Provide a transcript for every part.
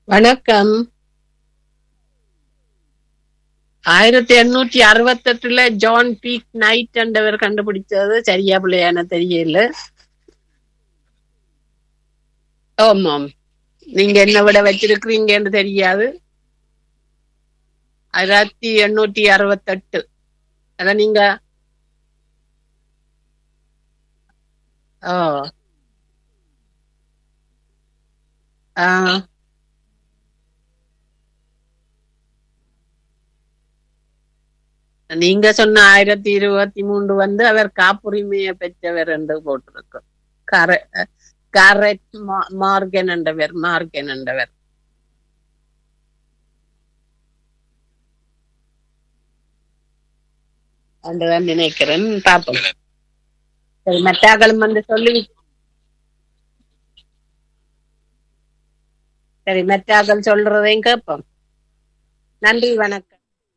வணக்கம் ஆயிரத்தி எண்ணூற்றி அறுபத்தெட்டுல ஜான் பீக் நைட் என்றவர் கண்டுபிடிச்சது சரியா பிள்ளையான தெரியல ஆமாம் நீங்க என்ன விட வச்சிருக்கிறீங்கன்னு தெரியாது ஆயிரத்தி எண்ணூற்றி அறுபத்தெட்டு அதான் நீங்க ஓ ஆ நீங்க சொன்ன ஆயிரத்தி இருபத்தி மூன்று வந்து அவர் காப்புரிமையை பெற்றவர் என்று போட்டிருக்கோம் கர கரெக்ட் மார்கன் என்றவர் மார்கன் என்றவர் அதுதான் நினைக்கிறேன் பாப்போம் சரி மற்றாக்களும் வந்து சொல்லி சரி மற்றாக்கள் சொல்றதையும் கேட்போம் நன்றி வணக்கம்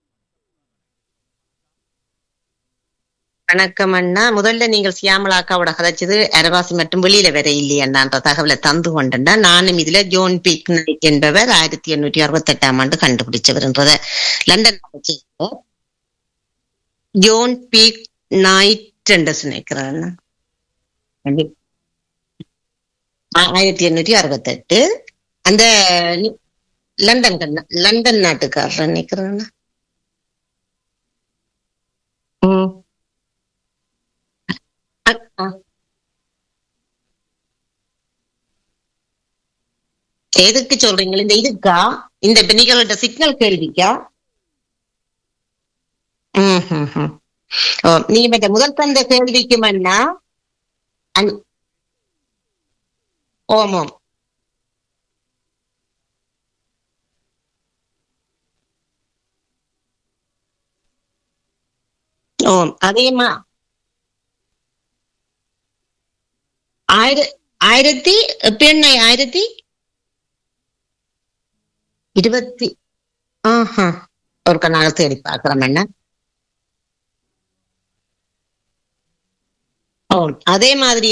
வணக்கம் அண்ணா முதல்ல நீங்கள் சியாமலாக்காவோட கதைச்சது அரவாசி மட்டும் வெளியில வர இல்லையண்ணான்ற தகவலை தந்து கொண்டேன்னா நானும் இதுல ஜோன் பீக் நைட் என்பவர் ஆயிரத்தி எண்ணூற்றி அறுபத்தி எட்டாம் ஆண்டு கண்டுபிடிச்சவர்ன்றத லண்டன் ஜோன் பீக் நைட் என்று நினைக்கிறேன் ஆயிரத்தி எண்ணூற்றி அறுபத்தி எட்டு அந்த நி- லண்டன் கண்ண- லண்டன் நாட்டுக்காரர் நினைக்கிறேன் ம் அ- அ. எதுக்கு சொல்றீங்க இந்த இதுக்கா இந்த இப்ப நீங்களோட சிக்னல் கேள்விக்கா ம், ம், ம். ஓ, நீங்க இப்ப இந்த முதல் தந்த கேள்விக்கு மன்னா அந்- ஓமோம் ஓம் அதே மா ஆயிர ஆயிரத்தி இப்ப என்ன ஆயிரத்தி இருபத்தி ஆஹா ஒரு கண்ணால் தேடி பார்க்கிறோம் என்ன ஓ அதே மாதிரி